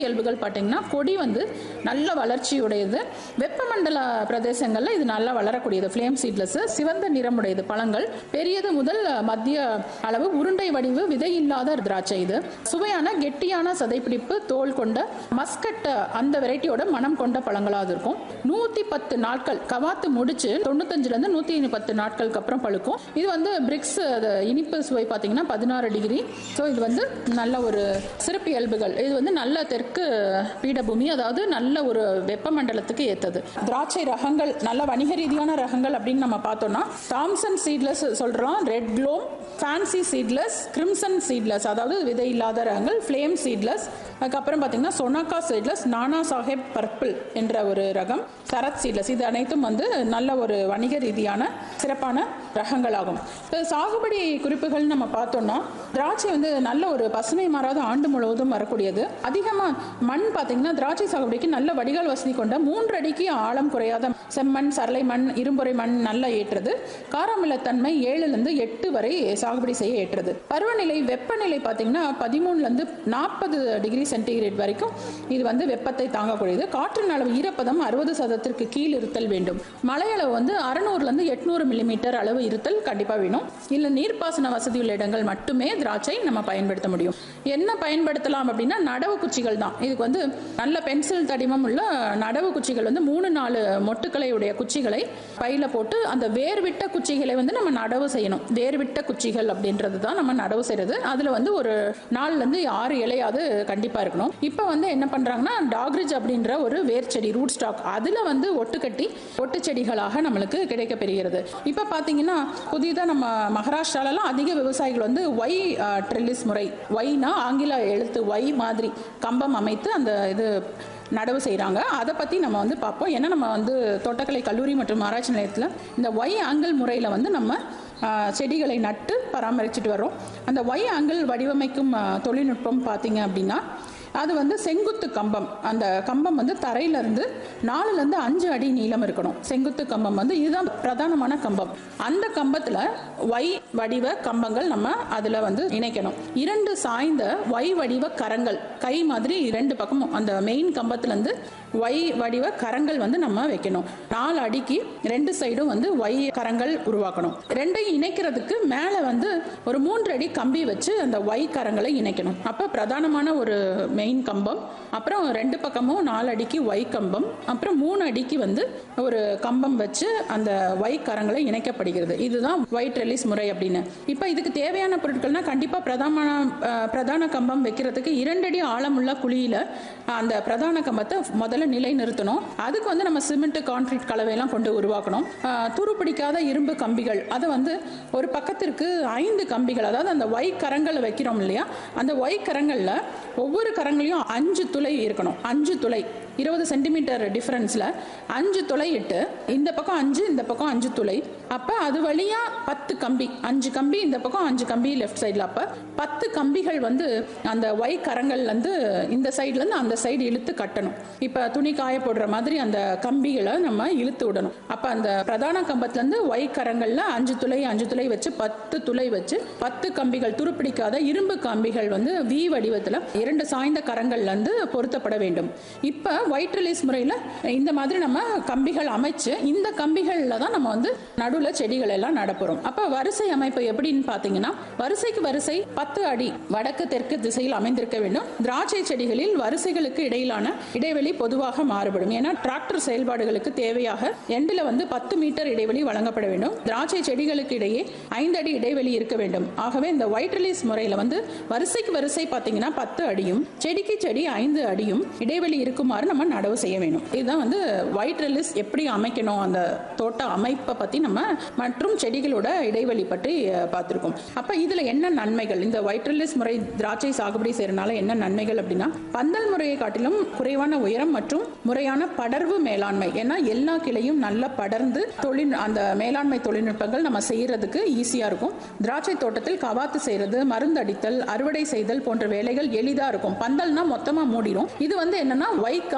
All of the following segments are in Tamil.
இயல்புகள் பார்த்தீங்கன்னா கொடி வந்து நல்ல வளர்ச்சியுடையது வெப்பமண்டல பிரதேசங்களில் இது நல்லா வளரக்கூடியது ஃப்ளேம் சீட்லெஸ் சிவந்த நிறமுடையது பழங்கள் பெரியது முதல் மத்திய அளவு உருண்டை வடிவு விதை இல்லாத திராட்சை இது சுவையான கெட்டியான சதைப்பிடிப்பு தோல் கொண்ட மஸ்கட் அந்த வெரைட்டியோட மனம் கொண்ட பழங்களாக இருக்கும் நூற்றி பத்து நாட்கள் கவாத்து முடிச்சு தொண்ணூத்தஞ்சுலேருந்து நூற்றி பத்து நாட்களுக்கு அப்புறம் பழுக்கும் இது வந்து பிரிக்ஸ் இனிப்பு சுவை பார்த்தீங்கன்னா பதினாறு டிகிரி ஸோ இது வந்து நல்ல ஒரு சிறப்பு இயல்புகள் இது வந்து நல்ல தெற்கு பீடபூமி அதாவது நல்ல ஒரு வெப்பமண்டலத்துக்கு ஏற்றது திராட்சை ரகங்கள் நல்ல வணிக ரீதியான ரகங்கள் அப்படின்னு நம்ம பார்த்தோம்னா தாம்சன் சீட்லெஸ் சொல்கிறோம் red globe fancy seedless crimson seedless அதாவது விதை இல்லாத ரகங்கள் ஃப்ளேம் சீட்லெஸ் அதுக்கப்புறம் பார்த்தீங்கன்னா சொனாக்கா சீட்லெஸ் நானா சாஹேப் பர்பிள் என்ற ஒரு ரகம் சரத் சீட்லெஸ் இது அனைத்தும் வந்து நல்ல ஒரு வணிக ரீதியான சிறப்பான ரகங்களாகும் இப்போ சாகுபடி குறிப்புகள் நம்ம பார்த்தோம்னா திராட்சை வந்து நல்ல ஒரு பசுமை மாறாத ஆண்டு முழுவதும் வரக்கூடியது அதிகமாக மண் பார்த்தீங்கன்னா திராட்சை சாகுபடிக்கு நல்ல வடிகால் வசதி கொண்ட மூன்று அடிக்கு ஆழம் குறையாத செம்மண் சரளை மண் இரும்புரை மண் நல்லா ஏற்றது காரமில்லத்தன்மை ஏழுலேருந்து எட்டு வரை சாகுபடி செய்ய ஏற்றது பருவநிலை வெப்பநிலை பார்த்தீங்கன்னா பதிமூணுலேருந்து நாற்பது டிகிரி சென்டிகிரேட் வரைக்கும் இது வந்து வெப்பத்தை தாங்கக்கூடியது காற்றின் அளவு ஈரப்பதம் அறுபது சதத்திற்கு கீழ் இருத்தல் வேண்டும் மழையளவு வந்து அறுநூறுலேருந்து எட்நூறு மில்லிமீட்டர் அளவு இருத்தல் கண்டிப்பாக வேணும் இல்லை நீர்ப்பாசன வசதி உள்ள இடங்கள் மட்டுமே திராட்சை நம்ம பயன்படுத்த முடியும் என்ன பயன்படுத்தலாம் அப்படின்னா நடவு குச்சிகள் தான் இதுக்கு வந்து நல்ல பென்சில் தடிமம் உள்ள நடவு குச்சிகள் வந்து மூணு நாலு மொட்டுக்களை உடைய குச்சிகளை பையில போட்டு அந்த வேர்விட்ட குச்சிகளை வந்து நம்ம நடவு செய்யணும் வேர்விட்ட குச்சிகள் அப்படின்றது தான் நம்ம நடவு செய்யறது அதுல வந்து ஒரு நாலுல இருந்து ஆறு இலையாவது கண்டிப்பா இருக்கணும் இப்போ வந்து என்ன பண்றாங்கன்னா டாக்ரிஜ் அப்படின்ற ஒரு வேர் செடி ரூட் ஸ்டாக் அதுல வந்து ஒட்டு கட்டி ஒட்டு செடிகளாக நம்மளுக்கு கிடைக்க பெறுகிறது இப்போ பார்த்தீங்கன்னா புதிதாக நம்ம மகாராஷ்டிராலலாம் அதிக விவசாயிகள் வந்து ஒய் ட்ரில்லிஸ் முறை ஒய்னா ஆங்கில எழுத்து ஒய் மாதிரி கம்பம் அமைத்து அந்த இது நடவு செய்கிறாங்க அதை பற்றி நம்ம வந்து பார்ப்போம் ஏன்னா நம்ம வந்து தோட்டக்கலை கல்லூரி மற்றும் ஆராய்ச்சி நிலையத்தில் இந்த ஒய் ஆங்கிள் முறையில் வந்து நம்ம ஆ, செடிகளை நட்டு பராமரிச்சுட்டு வரோம் அந்த ஒய் ஆங்கிள் வடிவமைக்கும் ஆ, தொழில்நுட்பம் பார்த்தீங்க அப்படின்னா அது வந்து செங்குத்து கம்பம் அந்த கம்பம் வந்து தரையிலேருந்து நாலுலேருந்து அஞ்சு அடி நீளம் இருக்கணும் செங்குத்து கம்பம் வந்து இதுதான் பிரதானமான கம்பம் அந்த கம்பத்தில் ஒய் வடிவ கம்பங்கள் நம்ம அதில் வந்து இணைக்கணும் இரண்டு சாய்ந்த ஒய் வடிவ கரங்கள் கை மாதிரி ரெண்டு பக்கமும் அந்த மெயின் கம்பத்துலேருந்து ஒய் வடிவ கரங்கள் வந்து நம்ம வைக்கணும் நாலு அடிக்கு ரெண்டு சைடும் வந்து ஒய் கரங்கள் உருவாக்கணும் ரெண்டையும் இணைக்கிறதுக்கு மேலே வந்து ஒரு மூன்று அடி கம்பி வச்சு அந்த ஒய் கரங்களை இணைக்கணும் அப்போ பிரதானமான ஒரு மெயின் கம்பம் அப்புறம் ரெண்டு பக்கமும் நாலு அடிக்கு ஒய் கம்பம் அப்புறம் மூணு அடிக்கு வந்து ஒரு கம்பம் வச்சு அந்த ஒய் கரங்களை இணைக்கப்படுகிறது இதுதான் ஒயிட் ரிலீஸ் முறை அப்படின்னு இப்போ இதுக்கு தேவையான பொருட்கள்னா கண்டிப்பாக பிரதான அஹ், பிரதான கம்பம் வைக்கிறதுக்கு இரண்டடி ஆழமுள்ள குழியில அந்த பிரதான கம்பத்தை முதல்ல நிலை நிறுத்தணும் அதுக்கு வந்து நம்ம சிமெண்ட் கான்கிரீட் கலவையெல்லாம் கொண்டு உருவாக்கணும் அஹ், துரு பிடிக்காத இரும்பு கம்பிகள் அதை வந்து ஒரு பக்கத்திற்கு ஐந்து கம்பிகள் அதாவது அந்த ஒய் கரங்களை வைக்கிறோம் இல்லையா அந்த ஒய் கரங்களில் ஒவ்வொரு கரங்களையும் அஞ்சு துளை இருக்கணும் அஞ்சு துளை இருபது சென்டிமீட்டர் டிஃபரன்ஸில் அஞ்சு துளை இட்டு இந்த பக்கம் அஞ்சு இந்த பக்கம் அஞ்சு துளை அப்போ அது வழியாக பத்து கம்பி அஞ்சு கம்பி இந்த பக்கம் அஞ்சு கம்பி லெஃப்ட் சைடில் அப்போ பத்து கம்பிகள் வந்து அந்த ஒய் கரங்கள்லேருந்து இந்த சைட்லேருந்து அந்த சைடு இழுத்து கட்டணும் இப்போ துணி காய போடுற மாதிரி அந்த கம்பிகளை நம்ம இழுத்து விடணும் அப்போ அந்த பிரதான கம்பத்துலேருந்து ஒய் கரங்களில் அஞ்சு துளை அஞ்சு துளை வச்சு பத்து துளை வச்சு பத்து கம்பிகள் துருப்பிடிக்காத இரும்பு கம்பிகள் வந்து வி வடிவத்தில் இரண்டு சாய்ந்த கரங்கள்லேருந்து பொருத்தப்பட வேண்டும் இப்போ ஒயிட் ரிலீஸ் முறையில் இந்த மாதிரி நம்ம கம்பிகள் அமைச்சு இந்த கம்பிகளில் தான் நம்ம வந்து நடுவில் செடிகள் எல்லாம் நடப்புறோம் அப்போ வரிசை அமைப்பு எப்படின்னு பார்த்தீங்கன்னா வரிசைக்கு வரிசை பத்து அடி வடக்கு தெற்கு திசையில் அமைந்திருக்க வேண்டும் திராட்சை செடிகளில் வரிசைகளுக்கு இடையிலான இடைவெளி பொதுவாக மாறுபடும் ஏன்னா டிராக்டர் செயல்பாடுகளுக்கு தேவையாக எண்டில் வந்து பத்து மீட்டர் இடைவெளி வழங்கப்பட வேண்டும் திராட்சை செடிகளுக்கு இடையே ஐந்து அடி இடைவெளி இருக்க வேண்டும் ஆகவே இந்த ஒயிட் ரிலீஸ் முறையில் வந்து வரிசைக்கு வரிசை பார்த்தீங்கன்னா பத்து அடியும் செடிக்கு செடி ஐந்து அடியும் இடைவெளி இருக்குமாறு நம்ம நடவு செய்ய வேணும் இதுதான் வந்து ஒயிட் ரிலீஸ் எப்படி அமைக்கணும் அந்த தோட்ட அமைப்பை பற்றி நம்ம மற்றும் செடிகளோட இடைவெளி பற்றி அஹ், பார்த்திருக்கோம் அப்போ இதில் என்ன நன்மைகள் இந்த ஒயிட் ரிலீஸ் முறை திராட்சை சாகுபடி செய்யறதுனால என்ன நன்மைகள் அப்படின்னா பந்தல் முறையை காட்டிலும் குறைவான உயரம் மற்றும் முறையான படர்வு மேலாண்மை ஏன்னா எல்லா கிளையும் நல்லா படர்ந்து தொழில் அந்த மேலாண்மை தொழில்நுட்பங்கள் நம்ம செய்யறதுக்கு ஈஸியா இருக்கும் திராட்சை தோட்டத்தில் கவாத்து செய்யறது மருந்து அடித்தல் அறுவடை செய்தல் போன்ற வேலைகள் எளிதா இருக்கும் பந்தல்னா மொத்தமா மூடிடும் இது வந்து என்னன்னா ஒய் கம்பி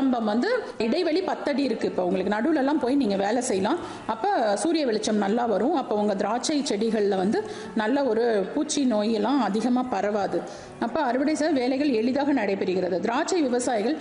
கம்பம் வந்து இடைவெளி பத்தடி இருக்கு இப்போ உங்களுக்கு நடுவுல எல்லாம் போய் நீங்க வேலை செய்யலாம் அப்ப சூரிய வெளிச்சம் நல்லா வரும் அப்போ உங்க திராட்சை செடிகள்ல வந்து நல்ல ஒரு பூச்சி நோய் எல்லாம் அதிகமா பரவாது அப்ப அறுவடை செய்ய வேலைகள் எளிதாக நடைபெறுகிறது திராட்சை விவசாயிகள்